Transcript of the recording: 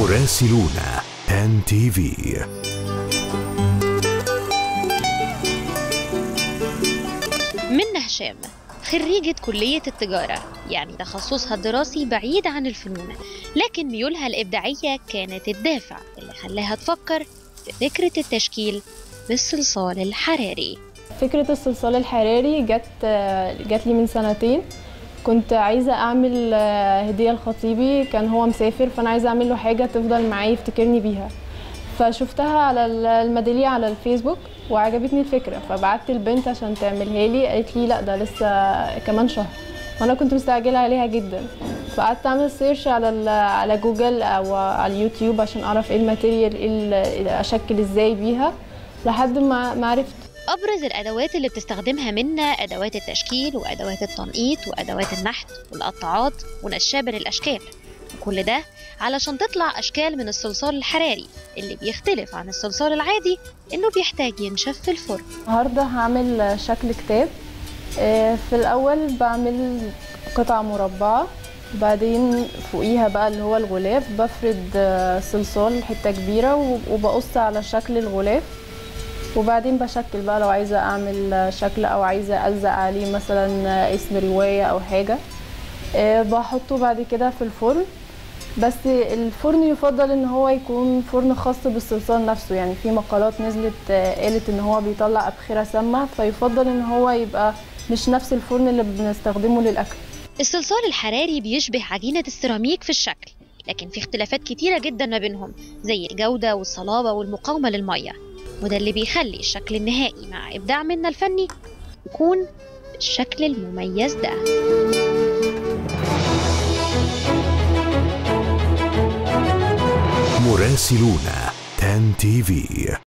مراسلون ان تي في منى هشام خريجة كلية التجارة يعني تخصصها الدراسي بعيد عن الفنون لكن ميولها الإبداعية كانت الدافع اللي خلاها تفكر في فكرة التشكيل بالصلصال الحراري فكرة الصلصال الحراري جت جت لي من سنتين كنت عايزة أعمل آه، هدية لخطيبي كان هو مسافر فأنا عايزة أعمل له حاجة تفضل معاه يفتكرني بيها فشفتها على ال- الميدالية على الفيسبوك وعجبتني الفكرة فبعت البنت عشان تعملها لي قالت لي لا ده لسه كمان شهر وانا كنت مستعجلة عليها جدا فقعدت اعمل سيرش على ال- على جوجل او على اليوتيوب عشان اعرف ايه الماتيريال ايه ال- اشكل ازاي بيها لحد ما ما عرفت أبرز الأدوات اللي بتستخدمها منا أدوات التشكيل وأدوات التنقيط وأدوات النحت والقطاعات ونشابر الأشكال وكل ده علشان تطلع أشكال من الصلصال الحراري اللي بيختلف عن الصلصال العادي إنه بيحتاج ينشف في الفرن النهارده هعمل شكل كتاب آه، في الاول بعمل قطعة مربعة بعدين فوقيها بقى اللي هو الغلاف بفرد آه، صلصال حتة كبيرة وب- وبقص على شكل الغلاف وبعدين بشكل بقى لو عايزة اعمل آه، شكل او عايزة الزق عليه مثلا آه، اسم رواية او حاجة آه، بحطه بعد كده في الفرن بس الفرن يفضل ان هو يكون فرن خاص بالصلصال نفسه يعني في مقالات نزلت آه، قالت ان هو بيطلع ابخره سامه فيفضل ان هو يبقى مش نفس الفرن اللي بنستخدمه للاكل الصلصال الحراري بيشبه عجينة السيراميك في الشكل لكن في اختلافات كتيرة جدا ما بينهم زي الجودة والصلابة والمقاومة للمية وده اللي بيخلي الشكل النهائي مع إبداع منا الفني يكون بالشكل المميز ده مراسلون ان تي في